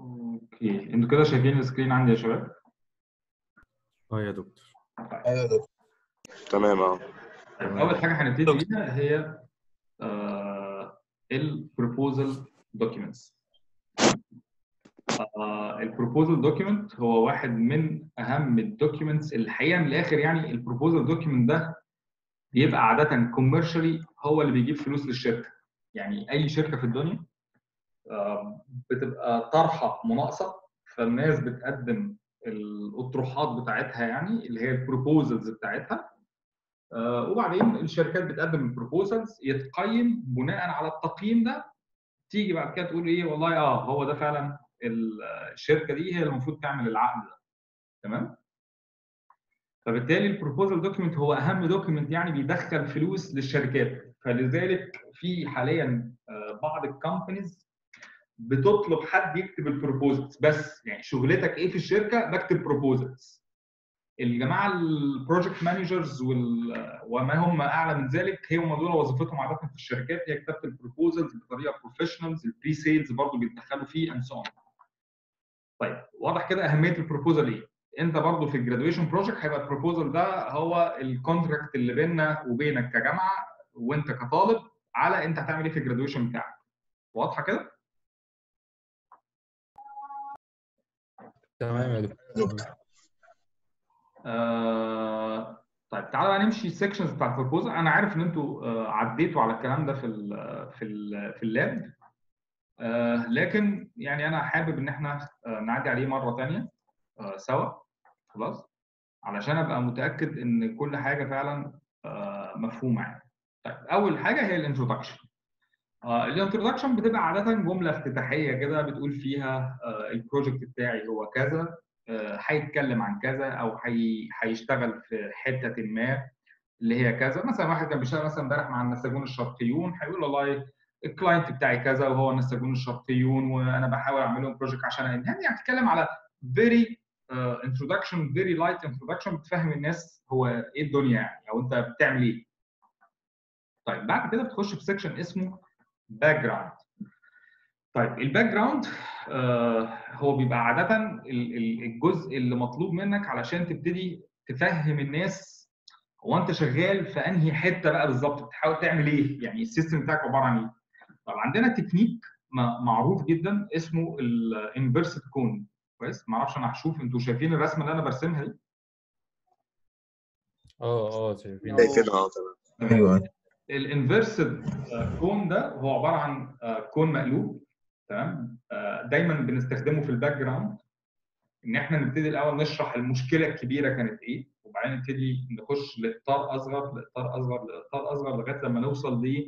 اوكي انتوا كده شايفين السكرين عندي يا شباب اه يا دكتور ايوه يا دكتور تمام اه طيب، اول حاجه هنبتدي بيها هي البروبوزل دوكيومنتس البروبوزل دوكيومنت هو واحد من اهم الدوكيومنتس الحقيقه من الاخر يعني البروبوزل دوكيومنت ده بيبقى عاده كوميرشالي هو اللي بيجيب فلوس للشركه يعني اي شركه في الدنيا آه، بتبقى طرحه مناقصه فالناس بتقدم الاطروحات بتاعتها يعني اللي هي البروبوزلز بتاعتها آه، وبعدين الشركات بتقدم البروبوزلز يتقيم بناء على التقييم ده تيجي بعد كده تقول ايه والله اه هو ده فعلا ال- الشركه دي هي المفروض تعمل العقد ده تمام فبالتالي البروبوزل دوكيمنت هو اهم دوكيمنت يعني بيدخل فلوس للشركات فلذلك في حاليا آه، بعض الكومبانيز بتطلب حد يكتب البروبوزلز بس يعني شغلتك ايه في الشركه بكتب بروبوزلز الجماعه البروجكت مانجرز وما هم اعلى من ذلك هم دول وظيفتهم عاده في الشركات هي كتابه البروبوزلز بطريقه بروفيشنالز البري سيلز برضه بيتدخلوا فيه اند سو طيب واضح كده اهميه البروبوزل ايه انت برضه في الجراديويشن بروجكت هيبقى البروبوزل ده هو الكونتراكت اللي بيننا وبينك كجامعه وانت كطالب على انت هتعمل ايه في الجراديويشن بتاعك واضحه كده تمام يا دكتور آه، طيب تعالوا بقى نمشي السكشنز بتاع البروبوزل انا عارف ان انتوا آه، عديتوا على الكلام ده في ال في ال في اللاب آه، لكن يعني انا حابب ان احنا آه، نعدي عليه مره ثانيه سوا خلاص علشان ابقى متاكد ان كل حاجه فعلا آه، مفهومه يعني طيب اول حاجه هي الانترودكشن الانترودكشن بتبقى عاده جمله افتتاحيه كده بتقول فيها آه، البروجكت بتاعي هو كذا آه، هيتكلم عن كذا او هي- هيشتغل في حته ما اللي هي كذا مثلا واحد كان بيشتغل مثلا امبارح مع النساجون الشرقيون هيقول والله الكلاينت بتاعي كذا وهو النساجون الشرقيون وانا بحاول اعمل لهم بروجكت عشان يعني يعني بتتكلم على فيري انتروداكشن فيري لايت انتروداكشن بتفهم الناس هو ايه الدنيا يعني او انت بتعمل ايه طيب بعد كده بتخش في سيكشن اسمه باك جراوند طيب الباك جراوند آه هو بيبقى عاده ال- ال- الجزء اللي مطلوب منك علشان تبتدي تفهم الناس هو انت شغال في انهي حته بقى بالظبط بتحاول تعمل ايه يعني السيستم بتاعك عباره عن ايه طب عندنا تكنيك م- معروف جدا اسمه الانفرسد كون كويس ما اعرفش انا هشوف انتوا شايفين الرسمه اللي انا برسمها دي اه اه شايفين زي كده اه تمام ايوه الانفرسد كون ده هو عباره عن آه، كون مقلوب تمام آه، دايما بنستخدمه في الباك جراوند ان احنا نبتدي الاول نشرح المشكله الكبيره كانت ايه وبعدين نبتدي نخش لاطار اصغر لاطار اصغر لاطار اصغر لغايه لما نوصل ل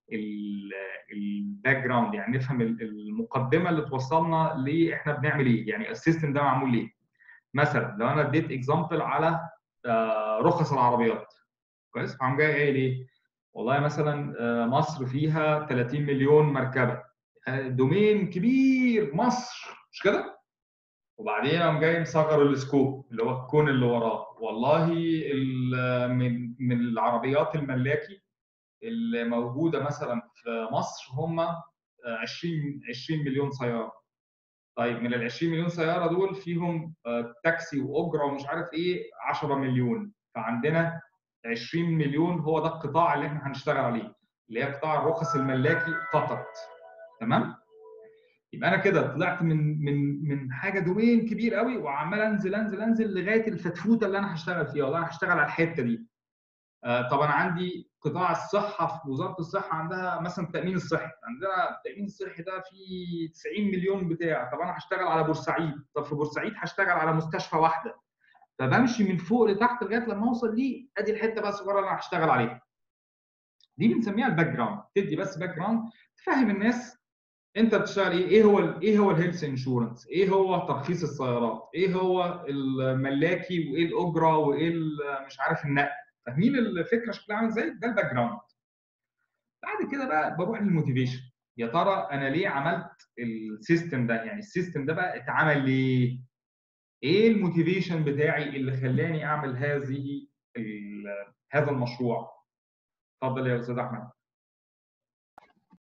الباك جراوند يعني نفهم ال- المقدمه اللي توصلنا ليه احنا بنعمل ايه يعني السيستم ده معمول ليه مثلا لو انا اديت اكزامبل على آه، رخص العربيات كويس فقام جاي قايل ايه والله مثلا آه، مصر فيها 30 مليون مركبه آه، دومين كبير مصر مش كده وبعدين قام جاي مصغر السكوب اللي هو الكون اللي وراه والله ال- من من العربيات الملاكي اللي موجوده مثلا في مصر هم 20 20 مليون سياره طيب من ال 20 مليون سياره دول فيهم آه، تاكسي واجره ومش عارف ايه 10 مليون فعندنا 20 مليون هو ده القطاع اللي احنا هنشتغل عليه اللي هي قطاع الرخص الملاكي فقط تمام يبقى انا كده طلعت من من من حاجه دومين كبير قوي وعمال انزل انزل انزل لغايه الفتفوته اللي انا هشتغل فيها والله انا هشتغل على الحته دي آه طب انا عندي قطاع الصحه في وزاره الصحه عندها مثلا التامين الصحي عندنا التامين الصحي ده فيه 90 مليون بتاع طب انا هشتغل على بورسعيد طب في بورسعيد هشتغل على مستشفى واحده فبمشي من فوق لتحت لغايه لما اوصل ليه ادي الحته بقى الصغيره اللي انا هشتغل عليها دي بنسميها الباك جراوند تدي بس باك جراوند تفهم الناس انت بتشتغل ايه ايه هو ال ايه هو الهيلث انشورنس ايه هو ترخيص السيارات ايه هو الملاكي وايه الاجره وايه ال- مش عارف النقل فاهمين الفكره شكلها عامل ازاي ده الباك جراوند بعد كده بقى بروح للموتيفيشن يا ترى انا ليه عملت السيستم ده يعني السيستم ده بقى اتعمل ليه ايه الموتيفيشن بتاعي اللي خلاني اعمل هذه ال- هذا المشروع اتفضل يا استاذ احمد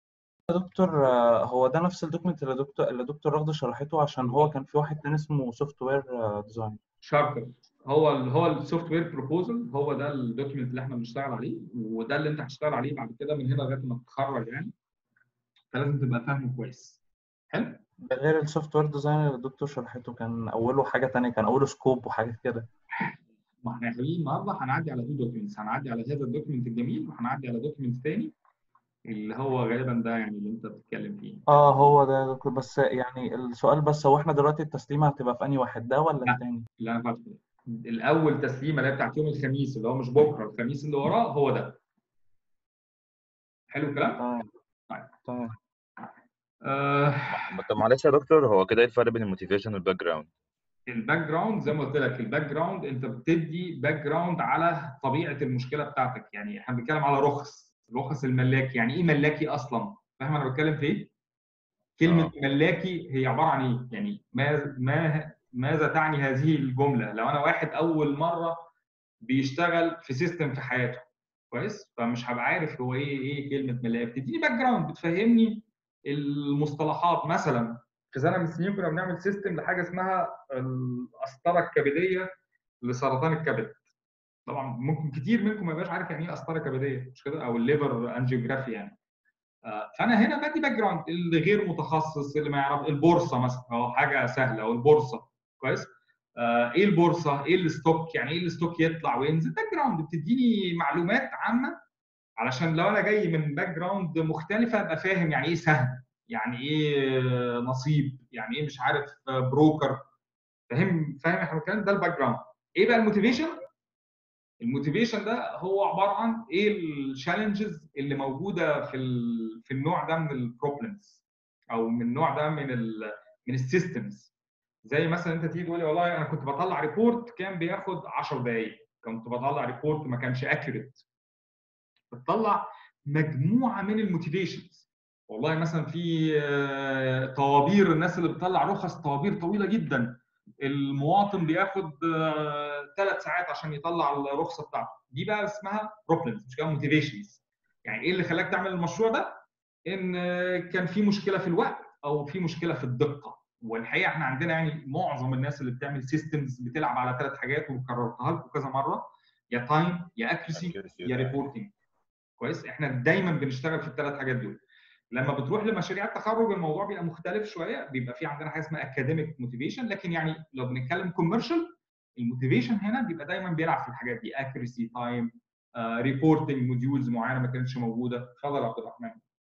يا دكتور آه، هو ده نفس الدوكيمنت اللي دكتور اللي دكتور رغدة شرحته عشان هو كان في واحد تاني اسمه سوفت وير ديزاين شاركر هو ال هو السوفت وير بروبوزل هو ده الدوكيمنت اللي احنا بنشتغل عليه وده اللي انت هتشتغل عليه بعد كده من هنا لغايه ما تتخرج يعني فلازم تبقى فاهمه كويس حلو ده غير السوفت وير ديزاين اللي الدكتور شرحته كان اوله حاجه تانية كان اوله سكوب وحاجات كده ما احنا حاليا النهارده هنعدي على تو دوكيومنتس هنعدي على هذا الدوكيمنت الجميل وهنعدي على دوكيمنت تاني اللي هو غالبا ده يعني اللي انت بتتكلم فيه اه هو ده يا دكتور بس يعني السؤال بس هو احنا دلوقتي التسليمه هتبقى في انهي واحد ده ولا لا. التاني؟ اللي انا فاكره الاول تسليمه اللي هي بتاعت يوم الخميس اللي هو مش بكره الخميس اللي وراه هو ده حلو الكلام؟ تمام طيب. تمام آه طب معلش يا دكتور هو كده ايه الفرق بين الموتيفيشن والباك جراوند؟ الباك جراوند زي ما قلت لك الباك جراوند انت بتدي باك جراوند على طبيعه المشكله بتاعتك يعني احنا بنتكلم على رخص رخص الملاكي يعني ايه ملاكي اصلا فاهم انا بتكلم في ايه كلمه آه. ملاكي هي عباره عن ايه يعني ما ما ماذا تعني هذه الجمله لو انا واحد اول مره بيشتغل في سيستم في حياته كويس فمش هبقى عارف هو ايه ايه كلمه ملاكي بتديني باك جراوند بتفهمني المصطلحات مثلا في سنه من السنين كنا بنعمل سيستم لحاجه اسمها القسطره الكبديه لسرطان الكبد طبعا ممكن كتير منكم ما يبقاش عارف يعني ايه قسطره كبديه مش كده او الليفر انجيوجرافي يعني آه، فانا هنا بدي باك جراوند اللي غير متخصص اللي ما يعرف البورصه مثلا اهو حاجه سهله او البورصه كويس آه، ايه البورصه ايه الستوك يعني ايه الستوك يطلع وينزل باك جراوند بتديني معلومات عامه علشان لو انا جاي من باك جراوند مختلفه ابقى فاهم يعني ايه سهم يعني ايه نصيب يعني ايه مش عارف بروكر فاهم فاهم احنا بنتكلم ده الباك جراوند ايه بقى الموتيفيشن الموتيفيشن ده هو عباره عن ايه الشالنجز اللي موجوده في ال- في النوع ده من البروبلمز او من النوع ده من ال من السيستمز زي مثلا انت تيجي تقول لي والله انا كنت بطلع ريبورت كان بياخد 10 دقائق كنت بطلع ريبورت ما كانش اكيوريت بتطلع مجموعه من الموتيفيشنز والله مثلا في آه، طوابير الناس اللي بتطلع رخص طوابير طويله جدا المواطن بياخد ثلاث ساعات عشان يطلع الرخصه بتاعته دي بقى اسمها بروبلمز مش كده موتيفيشنز يعني ايه اللي خلاك تعمل المشروع ده ان آه، كان في مشكله في الوقت او في مشكله في الدقه والحقيقه احنا عندنا يعني معظم الناس اللي بتعمل سيستمز بتلعب على ثلاث حاجات وكررتها لكم كذا مره يا تايم يا اكيرسي يا ريبورتنج كويس احنا دايما بنشتغل في الثلاث حاجات دول لما بتروح لمشاريع التخرج الموضوع بيبقى مختلف شويه بيبقى في عندنا حاجه اسمها اكاديميك موتيفيشن لكن يعني لو بنتكلم كوميرشال الموتيفيشن هنا بيبقى دايما بيلعب في الحاجات دي اكيرسي تايم ريبورتنج موديولز معينه ما كانتش موجوده اتفضل يا عبد الرحمن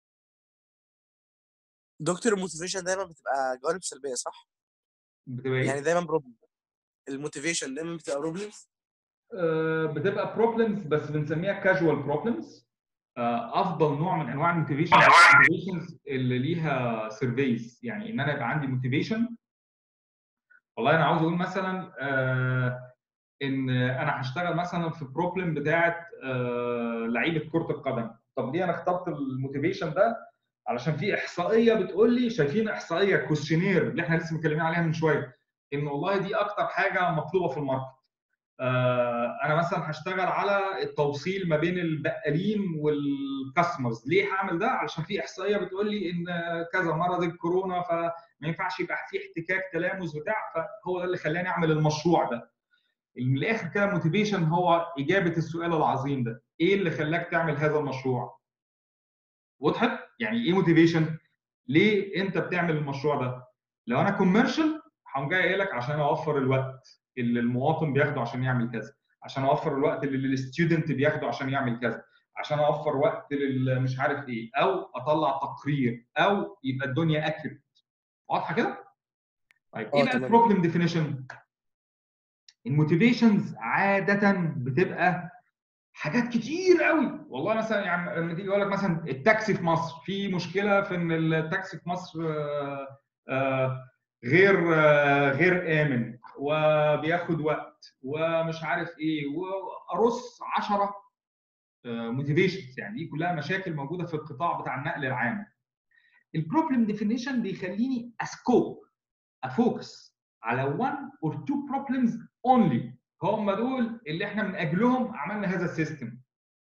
دكتور الموتيفيشن دايما بتبقى جوانب سلبيه صح؟ بتبقى ايه؟ يعني دايما بروبلم الموتيفيشن دايما بتبقى بروبلمز آه، بتبقى بروبلمز بس بنسميها كاجوال بروبلمز افضل نوع من انواع الموتيفيشن الموتيفيشنز اللي ليها سيرفيز يعني ان انا يبقى عندي موتيفيشن والله انا عاوز اقول مثلا آه، ان انا هشتغل مثلا في بروبلم بتاعه آه، لعيبه كره القدم طب ليه انا اخترت الموتيفيشن ده علشان في احصائيه بتقول لي شايفين احصائيه كويشنير اللي احنا لسه متكلمين عليها من شويه ان والله دي اكتر حاجه مطلوبه في الماركت آه، انا مثلا هشتغل على التوصيل ما بين البقالين والكاستمرز ليه هعمل ده علشان في احصائيه بتقول لي ان كذا مرض الكورونا فما ينفعش يبقى في احتكاك تلامس بتاع فهو ده اللي خلاني اعمل المشروع ده من الاخر كده موتيفيشن هو اجابه السؤال العظيم ده ايه اللي خلاك تعمل هذا المشروع وضحت يعني ايه موتيفيشن ليه انت بتعمل المشروع ده لو انا كوميرشال هقوم جاي قايل لك عشان اوفر الوقت اللي المواطن بياخده عشان يعمل كذا عشان اوفر الوقت اللي الستودنت بياخده عشان يعمل كذا عشان اوفر وقت لل مش عارف ايه او اطلع تقرير او يبقى الدنيا اكيوريت واضحه كده طيب ايه آه، بقى تمام. البروبلم ديفينيشن الموتيفيشنز عاده بتبقى حاجات كتير قوي والله مثلا يعني لما تيجي يقول لك مثلا التاكسي في مصر في مشكله في ان التاكسي في مصر آه، آه، غير آه، غير امن وبياخد وقت ومش عارف ايه وارص 10 موتيفيشنز يعني دي كلها مشاكل موجوده في القطاع بتاع النقل العام البروبلم ديفينيشن بيخليني اسكوب افوكس على one or two problems only هم دول اللي احنا من اجلهم عملنا هذا السيستم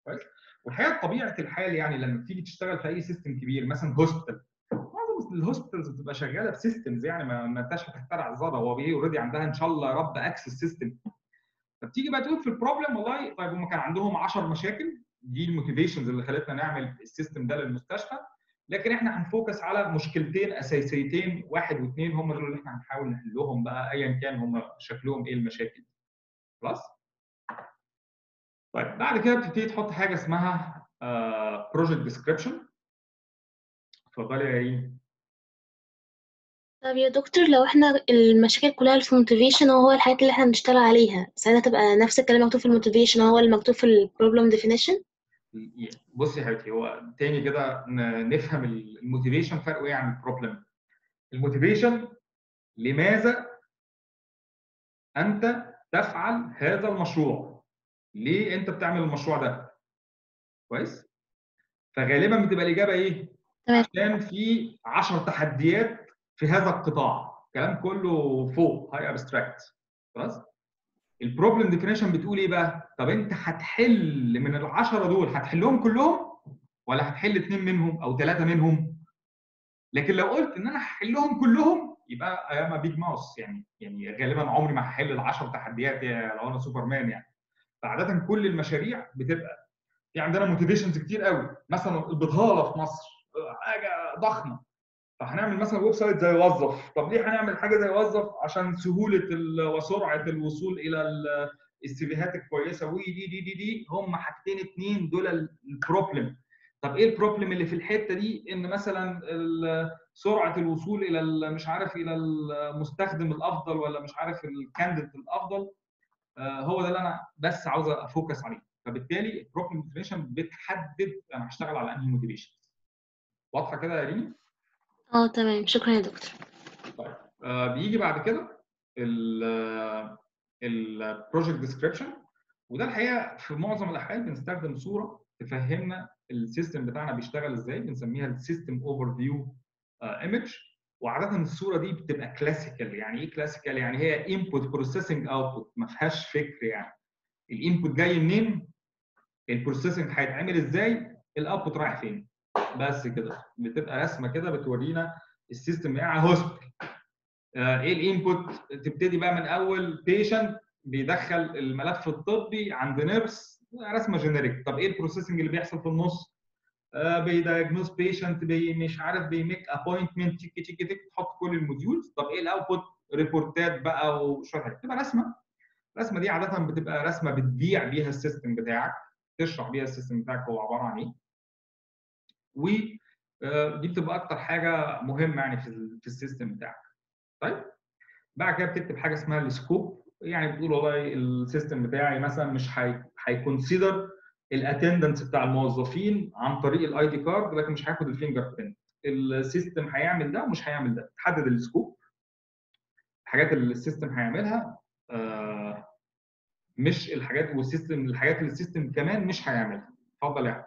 كويس والحقيقه طبيعه الحال يعني لما بتيجي تشتغل في اي سيستم كبير مثلا هوسبيتال معظم الهوسبيتالز بتبقى شغاله بسيستمز يعني ما ما انتش هتخترع الزرع هو ايه اوريدي عندها ان شاء الله يا رب اكسس سيستم فبتيجي بقى تقول في البروبلم والله طيب هم كان عندهم 10 مشاكل دي الموتيفيشنز اللي خلتنا نعمل السيستم ده للمستشفى لكن احنا هنفوكس على مشكلتين اساسيتين واحد واثنين هم دول اللي احنا هنحاول نحلهم بقى ايا كان هم شكلهم ايه المشاكل خلاص طيب بعد كده بتبتدي تحط حاجه اسمها بروجكت ديسكريبشن اتفضلي يا ريم طب يا دكتور لو احنا المشاكل كلها اللي في الموتيفيشن هو الحاجات اللي احنا بنشتغل عليها ساعتها تبقى نفس الكلام مكتوب في الموتيفيشن هو اللي مكتوب في البروبلم ديفينيشن بصي يا حبيبتي هو تاني كده ن- نفهم الموتيفيشن فرقه ايه عن البروبلم الموتيفيشن لماذا انت تفعل هذا المشروع ليه انت بتعمل المشروع ده كويس فغالبا بتبقى الاجابه ايه تمام. عشان في 10 تحديات في هذا القطاع الكلام كله فوق هاي ابستراكت خلاص البروبلم ديفينيشن بتقول ايه بقى طب انت هتحل من العشرة دول هتحلهم كلهم ولا هتحل اثنين منهم او ثلاثه منهم لكن لو قلت ان انا هحلهم كلهم يبقى اي ام بيج ماوس يعني يعني غالبا عمري ما هحل العشر تحديات يا لو انا سوبرمان يعني فعاده كل المشاريع بتبقى في عندنا موتيفيشنز كتير قوي مثلا البطاله في مصر حاجه ضخمه فهنعمل مثلا ويب سايت زي وظف طب ليه هنعمل حاجه زي وظف عشان سهوله ال- وسرعه الوصول الى ال- السيفيهات الكويسه ودي دي دي دي دي هم حاجتين اتنين دول البروبلم طب ايه البروبلم اللي في الحته دي ان مثلا ال- سرعه الوصول الى ال- مش عارف الى المستخدم الافضل ولا مش عارف الكانديديت الافضل آه، هو ده اللي انا بس عاوز افوكس عليه فبالتالي البروبلم ديفينيشن بتحدد انا هشتغل على انهي موتيفيشن واضحه كده يا ريم اه تمام شكرا يا دكتور آه، بيجي بعد كده البروجكت ديسكريبشن وده الحقيقه في معظم الاحيان بنستخدم صوره تفهمنا السيستم بتاعنا بيشتغل ازاي بنسميها السيستم اوفر فيو ايمج وعاده الصوره دي بتبقى كلاسيكال يعني ايه كلاسيكال يعني هي انبوت بروسيسنج اوتبوت ما فيهاش فكر يعني الانبوت جاي منين البروسيسنج هيتعمل ازاي الاوتبوت رايح فين بس كده بتبقى رسمه كده بتورينا السيستم ايه على هوسبيتال آه، ايه الانبوت تبتدي بقى من اول بيشنت بيدخل الملف الطبي عند نيرس رسمه جينيريك طب ايه البروسيسنج اللي بيحصل في النص آه بيدايجنوز بيشنت بي مش عارف بيميك ابوينتمنت تيك تيك تيك تحط كل الموديولز طب ايه الاوتبوت ريبورتات بقى وشويه حاجات تبقى رسمه الرسمه دي عاده بتبقى رسمه بتبيع بيها السيستم بتاعك تشرح بيها السيستم بتاعك هو عباره عن ايه ودي بتبقى اكتر حاجه مهمه يعني في ال- في السيستم بتاعك طيب بعد كده بتكتب حاجه اسمها السكوب يعني بتقول والله السيستم بتاعي مثلا مش هي هيكونسيدر الاتندنس بتاع الموظفين عن طريق الاي دي كارد لكن مش هياخد الفينجر برنت السيستم هيعمل ده ومش هيعمل ده تحدد السكوب الحاجات اللي السيستم هيعملها آه، مش الحاجات والسيستم الحاجات اللي السيستم كمان مش هيعملها اتفضل يا أحمد.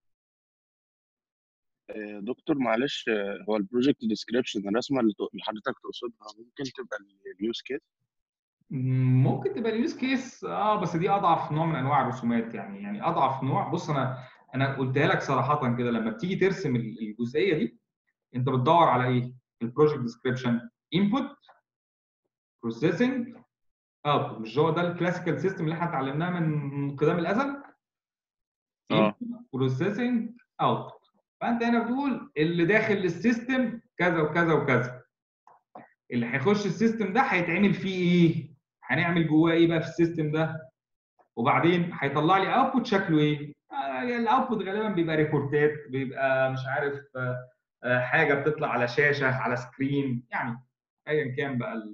آه، دكتور معلش آه، هو البروجكت ديسكريبشن الرسمه اللي تق- اللي حضرتك تقصدها ممكن تبقى اليوز كيس ممكن تبقى اليوز كيس اه بس دي اضعف نوع من انواع الرسومات يعني يعني اضعف نوع بص انا انا قلتها لك صراحه كده لما بتيجي ترسم ال- الجزئيه دي انت بتدور على ايه؟ البروجكت ديسكريبشن انبوت بروسيسنج اوتبوت مش هو ده الكلاسيكال سيستم اللي احنا اتعلمناه من قدام الازل؟ اه بروسيسنج اوتبوت فانت هنا بتقول اللي داخل السيستم كذا وكذا وكذا اللي هيخش السيستم ده هيتعمل فيه ايه؟ هنعمل جواه ايه بقى في السيستم ده؟ وبعدين هيطلع لي اوتبوت شكله ايه؟ آه الاوتبوت غالبا بيبقى ريبورتات بيبقى مش عارف آه، آه، حاجه بتطلع على شاشه على سكرين يعني ايا كان بقى ال...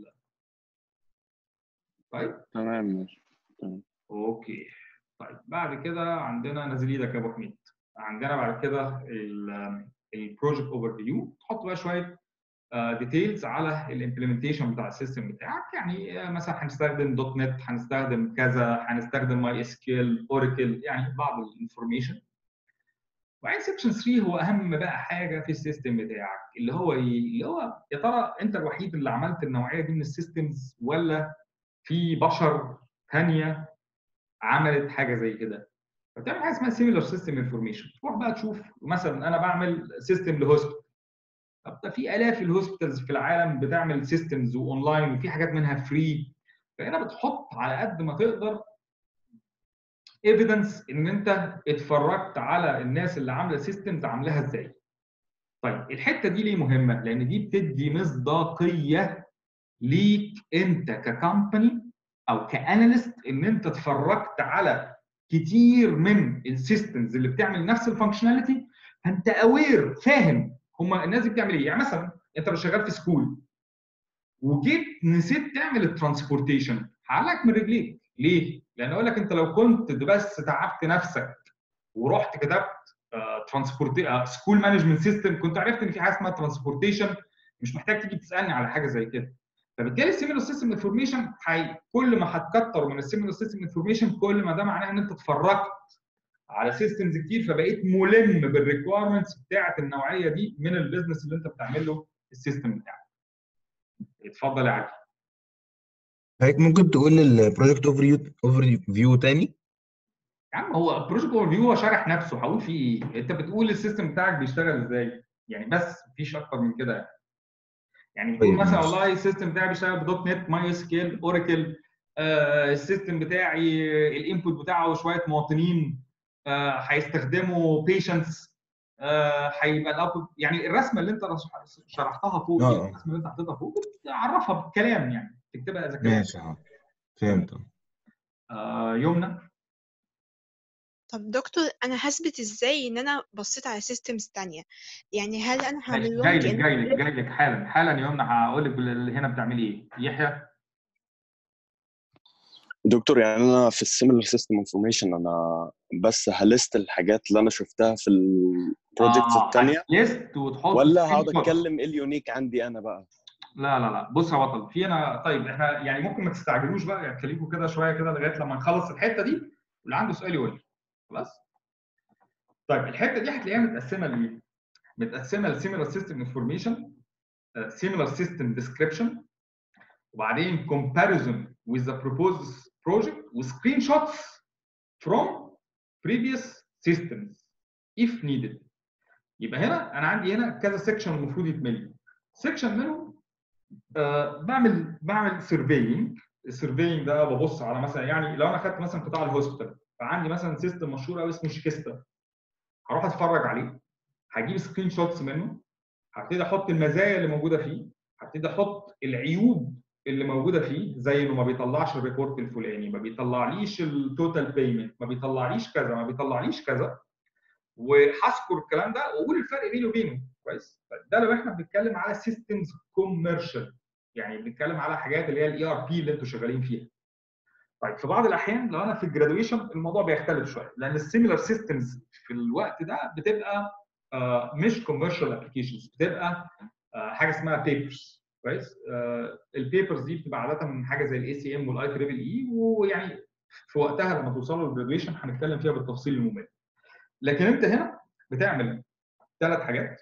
طيب تمام ماشي اوكي طيب بعد كده عندنا نازل ايدك يا ابو حميد عندنا بعد كده البروجكت اوفر فيو تحط بقى شويه ديتيلز على الامبلمنتيشن بتاع السيستم بتاعك يعني آه، مثلا هنستخدم دوت نت هنستخدم كذا هنستخدم ماي اس كيل اوراكل يعني بعض الانفورميشن وبعدين سيكشن 3 هو اهم بقى حاجه في السيستم بتاعك اللي هو ايه؟ اللي هو يا ترى انت الوحيد اللي عملت النوعيه دي من السيستمز ولا في بشر ثانيه عملت حاجه زي كده فتعمل حاجه اسمها سيميلر سيستم انفورميشن تروح بقى تشوف مثلا انا بعمل سيستم لهوسبيتال طب ده في الاف الهوسبيتالز في العالم بتعمل سيستمز واونلاين وفي حاجات منها فري فهنا بتحط على قد ما تقدر ايفيدنس ان انت اتفرجت على الناس اللي عامله سيستمز عاملاها ازاي. طيب الحته دي ليه مهمه؟ لان دي بتدي مصداقيه ليك انت ككمباني او كاناليست ان انت اتفرجت على كتير من السيستمز اللي بتعمل نفس الفانكشناليتي فانت اوير فاهم هم الناس دي بتعمل ايه؟ يعني مثلا انت لو شغال في سكول وجيت نسيت تعمل الترانسبورتيشن هعلقك من رجليك ليه؟ لان اقول لك انت لو كنت بس تعبت نفسك ورحت كتبت ترانسبورت سكول مانجمنت سيستم كنت عرفت ان في حاجه اسمها ترانسبورتيشن مش محتاج تيجي تسالني على حاجه زي كده فبالتالي السيميلر سيستم انفورميشن كل ما هتكتر من السيميلر سيستم انفورميشن كل ما ده معناه ان انت اتفرجت على سيستمز كتير فبقيت ملم بالريكويرمنتس بتاعه النوعيه دي من البيزنس اللي انت بتعمل له السيستم بتاعك. اتفضل يا علي. حضرتك ممكن تقول البروجكت اوفر اوفر فيو تاني يا عم هو البروجكت اوفر فيو هو شارح نفسه هقول فيه ايه؟ انت بتقول السيستم بتاعك بيشتغل ازاي؟ يعني بس مفيش اكتر من كده يعني. يعني بتقول طيب، مثلا ماشي. والله السيستم بتاعي بيشتغل بدوت نت ماي سكيل اوراكل آه السيستم بتاعي الانبوت بتاعه شويه مواطنين آه هيستخدموا بيشنتس آه هيبقى الاب يعني الرسمه اللي انت رش- شرحتها فوق دي آه، آه. الرسمه اللي انت حطيتها فوق بتعرفها بالكلام يعني تكتبها اذا كان ماشي حاضر فهمت آه يمنى طب دكتور انا هثبت ازاي ان انا بصيت على سيستمز تانية يعني هل انا ماشي هعمل لهم جاي لك كأنهم جاي لك جاي لك حالا حالا يا يمنى هقول لك اللي هنا بتعملي ايه يحيى دكتور يعني انا في السيميلر سيستم انفورميشن انا بس هلست الحاجات اللي انا شفتها في البروجكتس الثانيه ليست وتحط ولا screen هقعد shot. اتكلم ايه اليونيك عندي انا بقى لا لا لا بص يا بطل في انا طيب احنا يعني ممكن ما تستعجلوش بقى يعني خليكم كده شويه كده لغايه لما نخلص الحته دي واللي عنده سؤال يقول لي خلاص طيب الحته دي هتلاقيها متقسمه لايه؟ متقسمه لسيميلر سيستم انفورميشن سيميلر سيستم ديسكريبشن وبعدين comparison with the proposed project وسكرين shots from previous systems if needed يبقى هنا انا عندي هنا كذا سيكشن المفروض يتملي سيكشن منهم آه بعمل بعمل سيرفينج السيرفينج ده ببص على مثلا يعني لو انا خدت مثلا قطاع الهوسبيتال فعندي مثلا سيستم مشهور قوي اسمه شيكستا هروح اتفرج عليه هجيب سكرين شوتس منه هبتدي احط المزايا اللي موجوده فيه هبتدي احط العيوب اللي موجوده فيه زي انه ما بيطلعش الريبورت الفلاني ما بيطلعليش التوتال بيمنت ما بيطلعليش كذا ما بيطلعليش كذا وهذكر الكلام ده واقول الفرق بيني وبينه كويس طيب ده لو احنا بنتكلم على سيستمز كوميرشال يعني بنتكلم على حاجات اللي هي الاي ار بي اللي انتوا شغالين فيها طيب في بعض الاحيان لو انا في الجرادويشن الموضوع بيختلف شويه لان السيميلر سيستمز في الوقت ده بتبقى آه، مش كوميرشال ابلكيشنز بتبقى آه، حاجه اسمها بيبرز كويس البيبرز دي بتبقى عاده من حاجه زي الاي سي ام والاي تريبل اي ويعني في وقتها لما توصلوا للجرادويشن هنتكلم فيها بالتفصيل الممل لكن انت هنا بتعمل ثلاث حاجات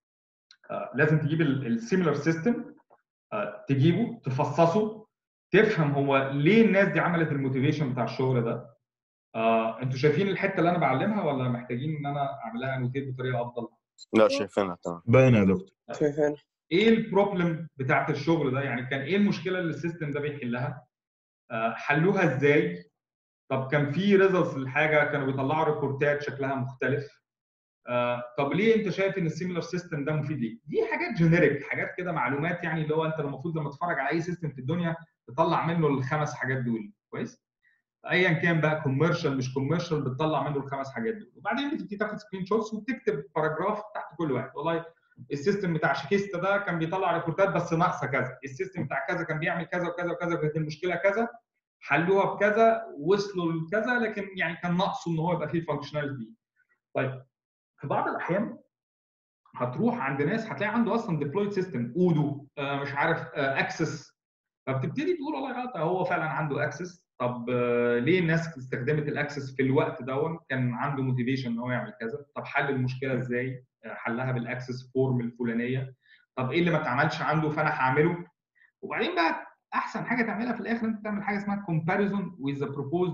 آه، لازم تجيب السيميلر سيستم تجيبه تفصصه تفهم هو ليه الناس دي عملت الموتيفيشن بتاع الشغل ده آه، انتوا شايفين الحته اللي انا بعلمها ولا محتاجين ان انا اعملها انوتيت بطريقه افضل لا شايفينها تمام باينه يا دكتور شايفين ايه البروبلم بتاعت الشغل ده يعني كان ايه المشكله اللي السيستم ده بيحلها آه، حلوها ازاي طب كان في ريزلتس للحاجه كانوا بيطلعوا ريبورتات شكلها مختلف آه، طب ليه انت شايف ان السيميلر سيستم ده مفيد ليه دي حاجات جينيريك حاجات كده معلومات يعني اللي هو انت المفروض لما تتفرج على اي سيستم في الدنيا تطلع منه الخمس حاجات دول كويس ايا كان بقى كوميرشال مش كوميرشال بتطلع منه الخمس حاجات دول وبعدين بتبتدي تاخد سكرين شوتس وبتكتب باراجراف تحت كل واحد والله السيستم بتاع شيكيستا ده كان بيطلع ريبورتات بس ناقصه كذا السيستم بتاع كذا كان بيعمل كذا وكذا وكذا وكانت المشكله كذا حلوها بكذا وصلوا لكذا لكن يعني كان ناقصه ان هو يبقى فيه الفانكشناليتي دي طيب في بعض الاحيان هتروح عند ناس هتلاقي عنده اصلا ديبلويد سيستم اودو آه مش عارف اكسس فبتبتدي تقول والله غلط هو فعلا عنده اكسس طب آه ليه الناس استخدمت الاكسس في الوقت دون كان عنده موتيفيشن ان هو يعمل كذا طب حل المشكله ازاي آه حلها بالاكسس فورم الفلانيه طب ايه اللي ما اتعملش عنده فانا هعمله وبعدين بقى احسن حاجه تعملها في الاخر انت تعمل حاجه اسمها comparison with the proposed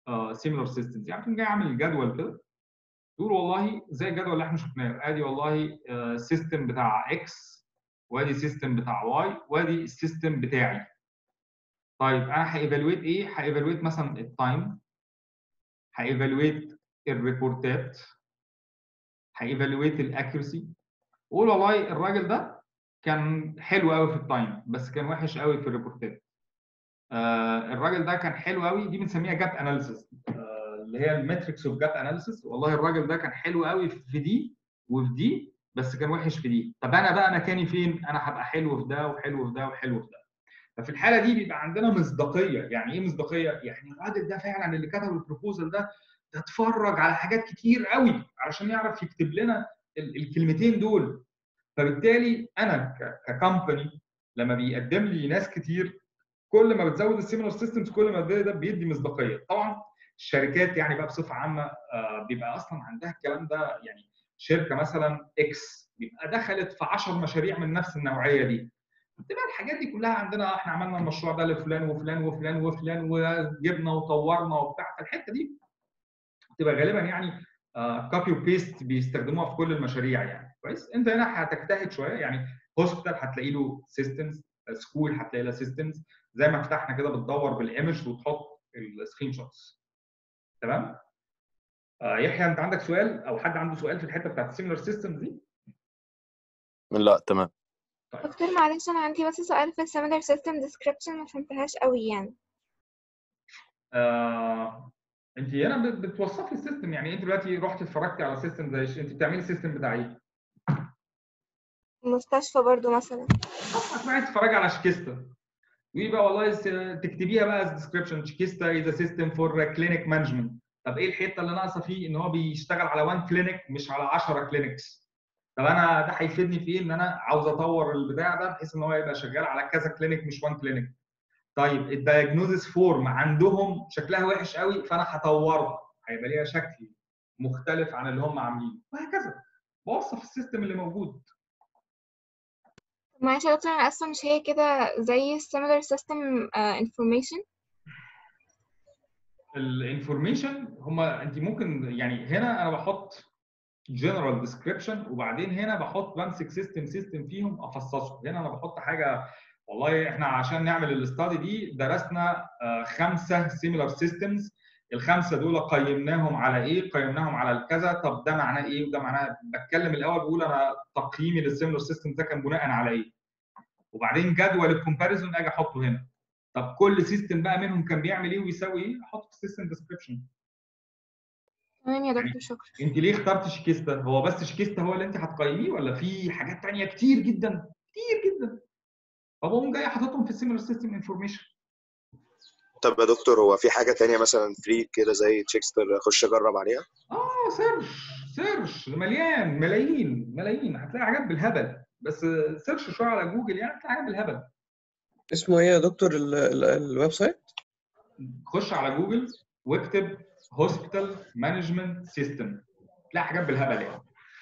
سيميلر سيستمز يعني تقوم جاي عامل جدول كده تقول والله زي الجدول اللي احنا شفناه ادي والله سيستم بتاع اكس وادي سيستم بتاع واي وادي السيستم بتاعي طيب انا هايفالويت ايه؟ هايفالويت مثلا التايم هايفالويت الريبورتات هايفالويت الاكيرسي واقول والله الراجل ده كان حلو قوي في التايم بس كان وحش قوي في الريبورتات آه الراجل ده كان حلو قوي دي بنسميها جاب اناليسيس آه اللي هي الماتريكس اوف جاب اناليسيس والله الراجل ده كان حلو قوي في دي وفي دي بس كان وحش في دي طب انا بقى مكاني فين انا هبقى حلو في ده وحلو في ده وحلو في ده ففي الحاله دي بيبقى عندنا مصداقيه يعني ايه مصداقيه يعني الراجل ده فعلا اللي كتب البروبوزل ده ده اتفرج على حاجات كتير قوي علشان يعرف يكتب لنا ال- الكلمتين دول فبالتالي انا ككمباني لما بيقدم لي ناس كتير كل ما بتزود السيميلر سيستمز كل ما ده بيدي مصداقيه طبعا الشركات يعني بقى بصفه عامه آه، بيبقى اصلا عندها الكلام ده يعني شركه مثلا اكس بيبقى دخلت في 10 مشاريع من نفس النوعيه دي بتبقى الحاجات دي كلها عندنا احنا عملنا المشروع ده لفلان وفلان وفلان وفلان وجبنا وطورنا وبتاع فالحته دي بتبقى غالبا يعني كوبي وبيست بيستخدموها في كل المشاريع يعني كويس انت هنا هتجتهد شويه يعني هوسبيتال هتلاقي له سيستمز سكول هتلاقي لها سيستمز زي ما فتحنا كده بتدور بالايمج وتحط السكرين شوتس تمام آه يحيى انت عندك سؤال او حد عنده سؤال في الحته بتاعت السيميلر سيستمز دي لا تمام دكتور معلش انا عندي بس سؤال في السيميلر سيستم ديسكريبشن ما فهمتهاش قوي يعني آه انت هنا بت- بتوصفي السيستم يعني انت دلوقتي رحت اتفرجتي على سيستم زي ش- انت بتعملي السيستم بتاع ايه؟ مستشفى برضو مثلا هتروحي تتفرجي على شيكيستا ويبقى والله س- تكتبيها بقى ديسكربشن شيكيستا از سيستم فور كلينيك مانجمنت طب ايه الحته اللي ناقصه فيه ان هو بيشتغل على 1 كلينيك مش على 10 كلينكس طب انا ده هيفيدني في ايه ان انا عاوز اطور البتاع ده بحيث ان هو يبقى شغال على كذا كلينيك مش 1 كلينيك طيب الدايجنوزس فورم عندهم شكلها وحش قوي فانا هطورها هيبقى ليها شكل مختلف عن اللي هم عاملينه وهكذا بوصف السيستم اللي موجود طب معلش يا دكتور انا اسفه مش هي كده زي السيميلر سيستم انفورميشن الانفورميشن هم انت ممكن يعني هنا انا بحط جنرال ديسكريبشن وبعدين هنا بحط بمسك سيستم سيستم فيهم افصصه هنا انا بحط حاجه والله احنا عشان نعمل الاستادي دي درسنا آه، خمسه سيميلار سيستمز الخمسه دول قيمناهم على ايه؟ قيمناهم على الكذا طب ده معناه ايه وده معناه بتكلم الاول بقول انا تقييمي للسيميلار سيستم ده كان بناء على ايه؟ وبعدين جدول الكومباريزون اجي احطه هنا طب كل سيستم بقى منهم كان بيعمل ايه ويساوي ايه؟ احطه في السيستم ديسكريبشن تمام يا دكتور شكرا انت ليه اخترت شيكيستا؟ هو بس شيكيستا هو اللي انت هتقيميه ولا في حاجات تانية كتير جدا كتير جدا فبقوم جاي حاططهم في السيميلر سيستم انفورميشن طب يا دكتور هو في حاجة تانية مثلا فري كده زي تشيكستر اخش اجرب عليها اه سيرش سيرش مليان ملايين ملايين هتلاقي حاجات بالهبل بس سيرش شويه على جوجل يعني هتلاقي حاجات بالهبل اسمه ايه يا دكتور ال- ال- الويب سايت؟ خش على جوجل واكتب هوسبيتال مانجمنت سيستم تلاقي حاجات بالهبل يعني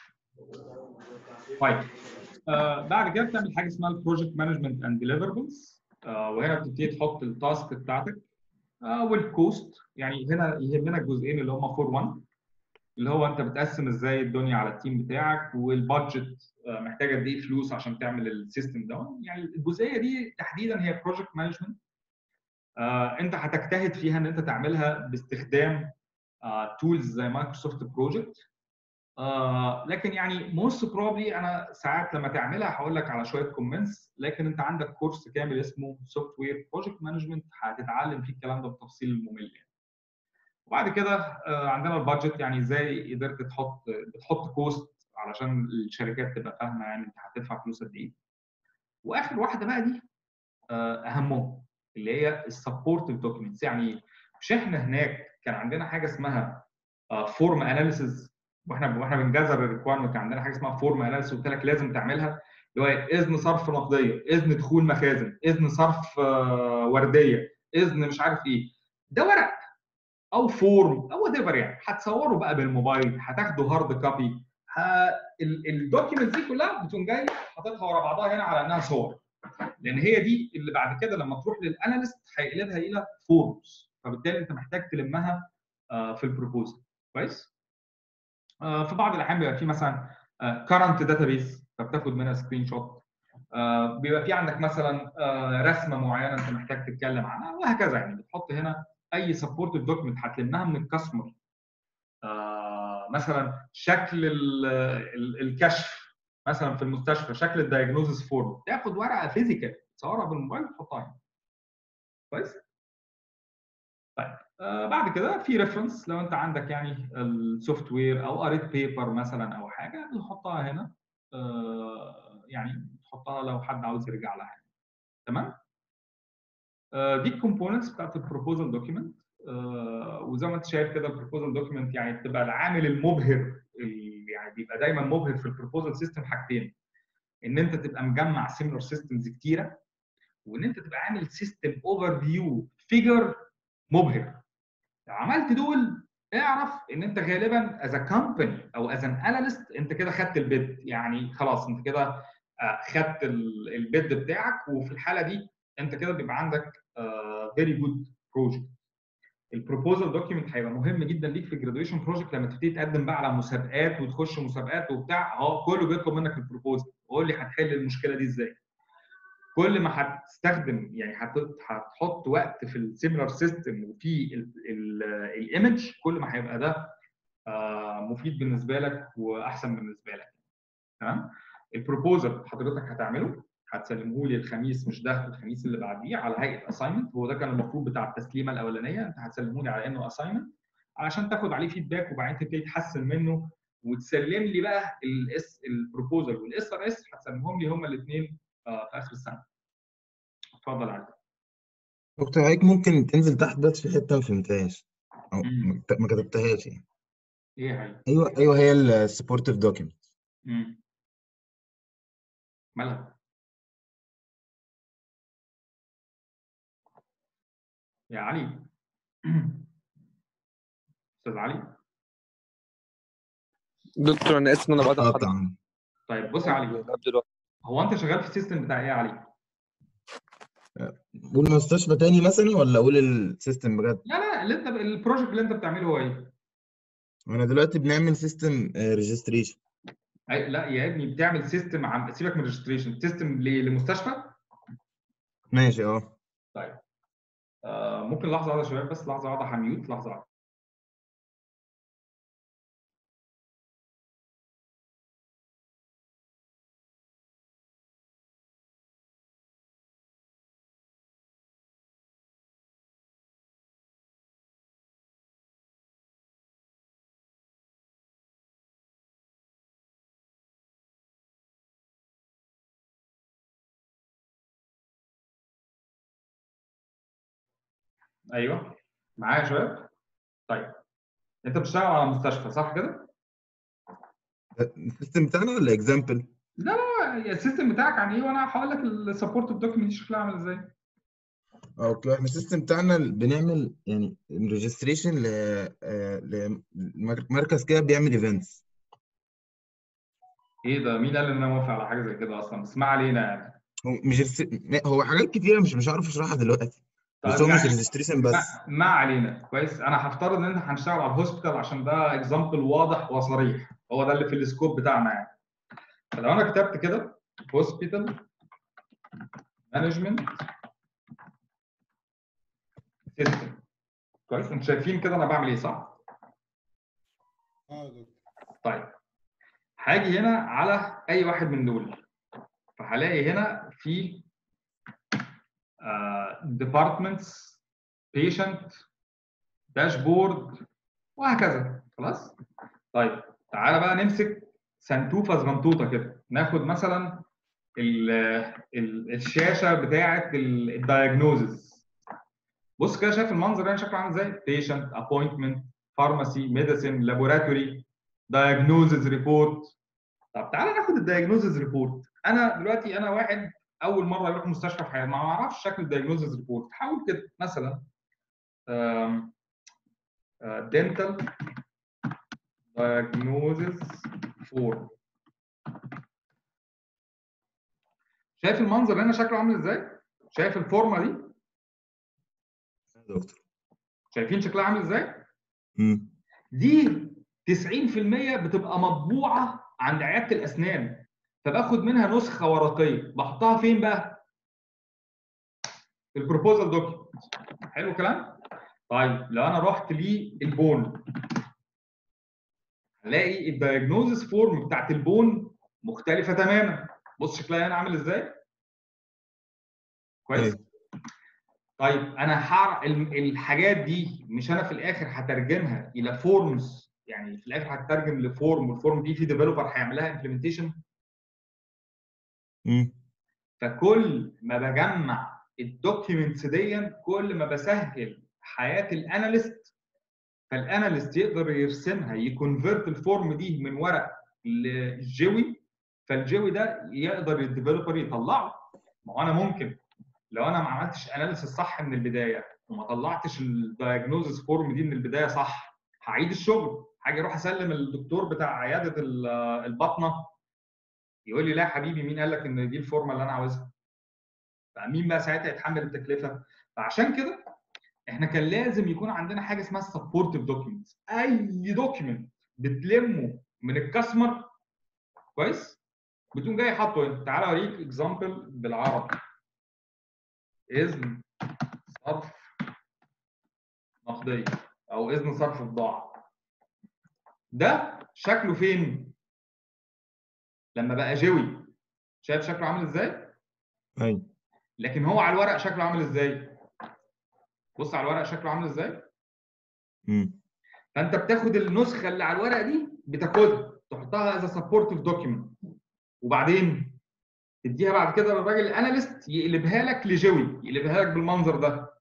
طيب آه بعد كده بتعمل حاجه اسمها البروجكت مانجمنت اند ديليفربلز وهنا بتبتدي تحط التاسك بتاعتك آه والكوست يعني هنا يهمنا الجزئين اللي هم فور 1 اللي هو انت بتقسم ازاي الدنيا على التيم بتاعك والبادجت آه، محتاجه قد ايه فلوس عشان تعمل السيستم ده يعني الجزئيه دي تحديدا هي بروجكت مانجمنت انت هتجتهد فيها ان انت تعملها باستخدام تولز زي مايكروسوفت بروجكت لكن يعني موست بروبلي انا ساعات لما تعملها هقول لك على شويه كومنتس لكن انت عندك كورس كامل اسمه سوفت وير بروجكت مانجمنت هتتعلم فيه الكلام ده بالتفصيل الممل يعني. وبعد كده آه، عندنا البادجت يعني ازاي قدرت تحط بتحط كوست علشان الشركات تبقى فاهمه يعني انت هتدفع فلوس قد ايه. واخر واحده بقى دي آه، اهمهم اللي هي السبورتيف دوكيومنتس يعني مش احنا هناك كان عندنا حاجه اسمها فورم اناليسيز واحنا واحنا بنجذر الريكويرمنت كان عندنا حاجه اسمها فورم اناليسيز قلت لك لازم تعملها اللي هو اذن صرف نقديه، اذن دخول مخازن، اذن صرف آه، ورديه، اذن مش عارف ايه. ده ورق او فورم او وات ايفر يعني هتصوره بقى بالموبايل هتاخده هارد كوبي الدوكيومنت دي كلها بتقوم جاي حاططها ورا بعضها هنا على انها صور لان هي دي اللي بعد كده لما تروح للاناليست هيقلبها الى فورمز فبالتالي انت محتاج تلمها آه، في البروبوزل كويس آه، في بعض الاحيان بيبقى في مثلا كرنت داتابيز فبتاخد منها سكرين شوت بيبقى في عندك مثلا آه، رسمه معينه انت محتاج تتكلم عنها وهكذا يعني بتحط هنا اي سبورتيف دوكيمنت هتلمها من الكاستمر آه، مثلا شكل ال- ال- الكشف مثلا في المستشفى شكل الدايجنوزس فورم تاخد ورقه فيزيكال تصورها بالموبايل وتحطها هنا كويس طيب آه بعد كده في ريفرنس لو انت عندك يعني السوفت وير او قريت بيبر مثلا او حاجه بتحطها هنا آه يعني تحطها لو حد عاوز يرجع لها يعني. تمام آه دي الكومبوننتس بتاعت البروبوزال دوكيمنت وزي ما انت شايف كده البروبوزال دوكيمنت يعني بتبقى العامل المبهر ال- يعني بيبقى دايما مبهر في البروبوزال سيستم حاجتين ان انت تبقى مجمع سيميلر سيستمز كتيره وان انت تبقى عامل سيستم اوفر فيو فيجر مبهر لو عملت دول اعرف ان انت غالبا از كومباني او از ان اناليست انت كده خدت البيد يعني خلاص انت كده آه، خدت ال- البيد بتاعك وفي الحاله دي انت كده بيبقى عندك فيري جود بروجكت البروبوزال دوكيمنت هيبقى مهم جدا ليك في الجراديويشن بروجكت لما تبتدي تقدم بقى على مسابقات وتخش مسابقات وبتاع اهو كله بيطلب منك البروبوزال قول لي هتحل المشكله دي ازاي كل ما هتستخدم يعني هت- هتحط وقت في السيميلر سيستم وفي الايمج كل ما هيبقى ده آه، مفيد بالنسبه لك واحسن بالنسبه لك تمام البروبوزال حضرتك هتعمله هتسلمه لي الخميس مش ده الخميس اللي بعديه على هيئه اساينمنت هو ده كان المفروض بتاع التسليمه الاولانيه انت هتسلمه لي على انه اساينمنت علشان تاخد عليه فيدباك وبعدين تبتدي تحسن منه وتسلم لي بقى الاس البروبوزال والاس ار اس هتسلمهم لي هما الاثنين في اخر السنه اتفضل علي دكتور هيك ممكن تنزل تحت بس في حته ما فهمتهاش او ما كت- ما كتبتهاش يعني ايه يا علي ايوه ايوه هي السبورتيف دوكيمنت مم. مالها يا علي استاذ علي دكتور انا اسف ان انا بقطع حضرتك قطعا طيب بص يا علي دلوقتي هو انت شغال في السيستم بتاع ايه يا علي؟ قول مستشفى تاني مثلا ولا اقول السيستم بجد لا لا اللي انت البروجكت اللي انت بتعمله هو ايه؟ انا دلوقتي بنعمل سيستم ريجستريشن أي- لا يا ابني بتعمل سيستم عم سيبك من ريجستريشن سيستم لمستشفى ماشي اه طيب آه ممكن لحظه واحده يا شباب بس لحظه واحده هميوت لحظه واحده ايوه معايا يا شباب؟ طيب انت بتشتغل على مستشفى صح كده؟ السيستم بتاعنا ولا اكزامبل لا لا لا السيستم بتاعك عن ايه وانا هقول لك السبورت دوكيمنت دي شكلها عامل ازاي؟ اوكي احنا السيستم بتاعنا بنعمل يعني ريجستريشن ل آه، لمركز كده بيعمل ايفنتس ايه ده مين قال ان انا موافق على حاجه زي كده اصلا بس ما علينا يعني هو مش الس- هو حاجات كتيره مش مش عارف اشرحها دلوقتي بس طيب هو مش يعني ريجستريشن بس ما, ما علينا كويس انا هفترض ان احنا هنشتغل على الهوسبيتال عشان ده اكزامبل واضح وصريح هو ده اللي في السكوب بتاعنا يعني فلو انا كتبت كده هوسبيتال مانجمنت سيستم كويس انتوا شايفين كده انا بعمل ايه صح؟ طيب هاجي هنا على اي واحد من دول فهلاقي هنا في ديبارتمنتس بيشنت داشبورد وهكذا خلاص طيب تعالى بقى نمسك سنتوفه صغنطوطه كده ناخد مثلا ال ال الشاشه بتاعه الدايجنوزز بص كده شايف المنظر ده شكله عامل ازاي بيشنت ابوينتمنت فارماسي ميديسن لابوراتوري دايجنوزز ريبورت طب تعالى ناخد الدايجنوزز ريبورت انا دلوقتي انا واحد اول مره يروح مستشفى في حياتي ما اعرفش شكل الدايجنوزز ريبورت حاول كده مثلا دنتال diagnosis فورم شايف المنظر هنا شكله عامل ازاي؟ شايف الفورمه دي؟ دكتور شايفين شكلها عامل ازاي؟ مم. دي 90% بتبقى مطبوعه عند عياده الاسنان فباخد منها نسخه ورقيه بحطها فين بقى؟ في البروبوزال دوكيمنت حلو الكلام؟ طيب لو انا رحت للبون هلاقي الدايجنوزس فورم بتاعت البون مختلفه تماما بص شكلها هنا عامل ازاي؟ كويس؟ طيب انا هعرف الحاجات دي مش انا في الاخر هترجمها الى فورمز يعني في الاخر هتترجم لفورم والفورم دي في ديفلوبر هيعمل لها امبلمنتيشن مم. فكل ما بجمع الدوكيومنتس دي كل ما بسهل حياه الاناليست فالاناليست يقدر يرسمها يكونفرت الفورم دي من ورق للجوي فالجوي ده يقدر الديفلوبر يطلعه ما هو انا ممكن لو انا ما عملتش اناليسيس صح من البدايه وما طلعتش الدايجنوزس فورم دي من البدايه صح هعيد الشغل هاجي اروح اسلم الدكتور بتاع عياده ال- الباطنه يقول لي لا يا حبيبي مين قال لك ان دي الفورمه اللي انا عاوزها فمين بقى ساعتها يتحمل التكلفه فعشان كده احنا كان لازم يكون عندنا حاجه اسمها سبورتيف دوكيومنت اي دوكيومنت بتلمه من الكاستمر كويس بتقوم جاي حاطه هنا تعالى اوريك اكزامبل بالعربي اذن صرف نقديه او اذن صرف بضاعه ده شكله فين لما بقى جوي شايف شكله عامل ازاي ايوه لكن هو على الورق شكله عامل ازاي بص على الورق شكله عامل ازاي مم. فانت بتاخد النسخه اللي على الورق دي بتاخدها تحطها از سبورتيف دوكيمنت وبعدين تديها بعد كده للراجل الاناليست يقلبها لك لجوي يقلبها لك بالمنظر ده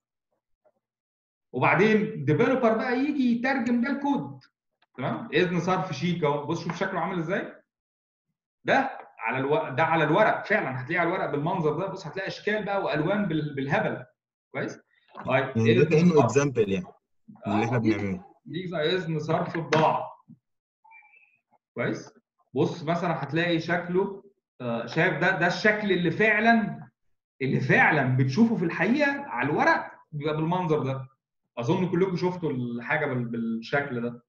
وبعدين ديفلوبر بقى يجي يترجم ده الكود تمام اذن صرف شيك اهو بص شوف شكله عامل ازاي ده على الو... ده على الورق فعلا هتلاقيه على الورق بالمنظر ده بص هتلاقي اشكال بقى والوان بال... بالهبل كويس طيب يعني ده إذن كانه صرف- اكزامبل يعني اللي احنا آه، دي- بنعمله دي زي اذن صرف بضاعه كويس بص مثلا هتلاقي شكله آه، شايف ده ده الشكل اللي فعلا اللي فعلا بتشوفه في الحقيقه على الورق بيبقى بالمنظر ده اظن كلكم شفتوا الحاجه بال- بالشكل ده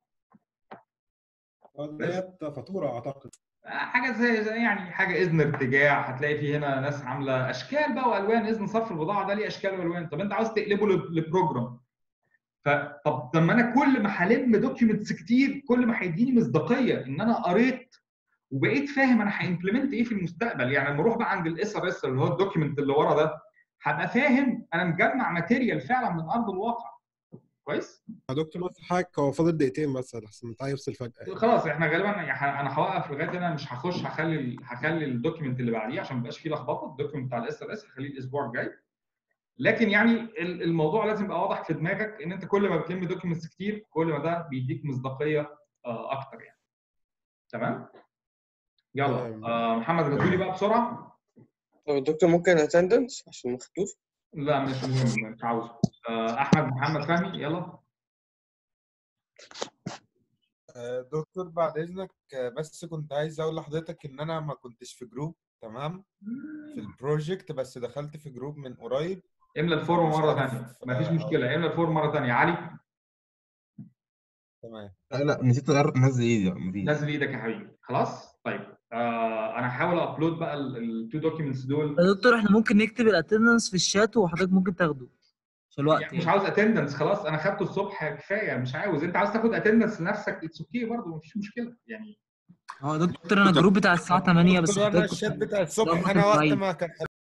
ديت فاتوره اعتقد حاجه زي, زي يعني حاجه اذن ارتجاع هتلاقي في هنا ناس عامله اشكال بقى والوان اذن صرف البضاعه ده ليه اشكال والوان طب انت عاوز تقلبه ل- لبروجرام فطب لما انا كل ما هلم دوكيومنتس كتير كل ما هيديني مصداقيه ان انا قريت وبقيت فاهم انا هامبلمنت ايه في المستقبل يعني لما اروح بقى عند الاس ار اس اللي هو الدوكيومنت اللي ورا ده هبقى فاهم انا مجمع ماتيريال فعلا من ارض الواقع كويس يا دكتور بس حضرتك هو فاضل دقيقتين بس احسن انت هيفصل فجاه خلاص احنا غالبا يعني ه- انا هوقف لغايه هنا مش هخش هخلي ال- هخلي الدوكيمنت اللي بعديه عشان ما يبقاش فيه لخبطه الدوكيمنت بتاع الاس ار اس هخليه الاسبوع الجاي لكن يعني ال- الموضوع لازم يبقى واضح في دماغك ان انت كل ما بتلم دوكيومنتس كتير كل ما ده بيديك مصداقيه آه، اكتر يعني تمام يلا آه محمد غزولي بقى بسرعه طب الدكتور ممكن اتندنس عشان ما خدتوش لا مش مهم مش عاوزه آه احمد محمد فهمي يلا آه، دكتور بعد اذنك آه، بس كنت عايز اقول لحضرتك ان انا ما كنتش في جروب تمام في البروجكت بس دخلت في جروب من قريب املى الفورم مش مره عارف، ثانيه مفيش آه، مشكله املى الفورم مره ثانيه علي تمام لا لا نسيت أغير- انزل ايدي مفيش نزل ايدك يا حبيبي خلاص طيب آه انا هحاول ابلود بقى التو دوكيومنتس دول يا دكتور احنا ممكن نكتب الاتندنس في الشات وحضرتك ممكن تاخده عشان الوقت يعني مش عاوز اتندنس خلاص انا خدته الصبح كفايه مش عاوز انت عاوز تاخد اتندنس لنفسك اتس اوكي برضه مفيش مشكله يعني اه دكتور انا الجروب بتاع الساعه 8 بس دكتور انا حضرتك الشات كنت بتاع الصبح ظبط انا وقت المواعيد. ما كان